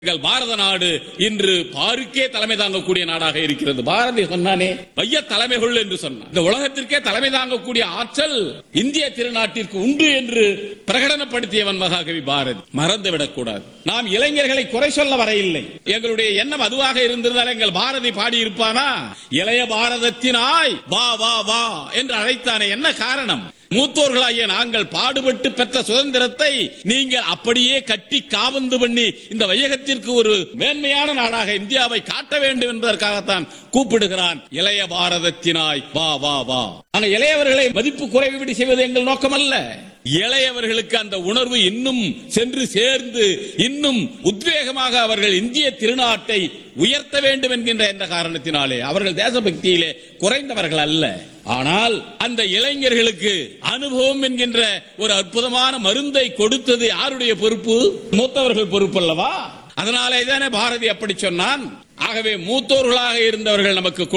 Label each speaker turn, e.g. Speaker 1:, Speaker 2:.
Speaker 1: எங்கள் பாரத நாடு இன்று பாருக்கே தலைமை தாங்கக்கூடிய நாடாக இருக்கிறது பாரதி சொன்னானே மைய தலைமைகள் என்று சொன்னான் இந்த உலகத்திற்கே தலைமை தாங்கக்கூடிய ஆற்றல் இந்திய திருநாட்டிற்கு உண்டு என்று பிரகடனப்படுத்தியவன் மகாகவி பாரதி மறந்துவிடக் கூடாது நாம் இளைஞர்களை குறை சொல்ல வரையில்லை எங்களுடைய எண்ணம் அதுவாக இருந்திருந்தால் எங்கள் பாரதி பாடியிருப்பானா இளைய பாரதத்தினாய் வா வா வா என்று அழைத்தானே என்ன காரணம் மூத்தோர்களாகிய நாங்கள் பாடுபட்டு பெற்ற சுதந்திரத்தை நீங்கள் அப்படியே கட்டி காவந்து பண்ணி இந்த வையகத்திற்கு ஒரு மேன்மையான நாடாக இந்தியாவை காட்ட வேண்டும் என்பதற்காகத்தான் கூப்பிடுகிறான் இளைய பாரதத்தினாய் வா வா வா ஆனா இளையவர்களை மதிப்பு குறைவிடி செய்வது எங்கள் நோக்கம் அல்ல இளையவர்களுக்கு அந்த உணர்வு இன்னும் சென்று சேர்ந்து இன்னும் உத்வேகமாக அவர்கள் இந்திய திருநாட்டை உயர்த்த வேண்டும் என்கின்ற என்ற காரணத்தினாலே அவர்கள் தேசபக்தியிலே குறைந்தவர்கள் அல்ல ஆனால் அந்த இளைஞர்களுக்கு அனுபவம் என்கின்ற ஒரு அற்புதமான மருந்தை கொடுத்தது யாருடைய பொறுப்பு மூத்தவர்கள் பொறுப்பு அல்லவா அதனாலே தானே பாரதி அப்படி சொன்னான் ஆகவே மூத்தோர்களாக இருந்தவர்கள் நமக்கு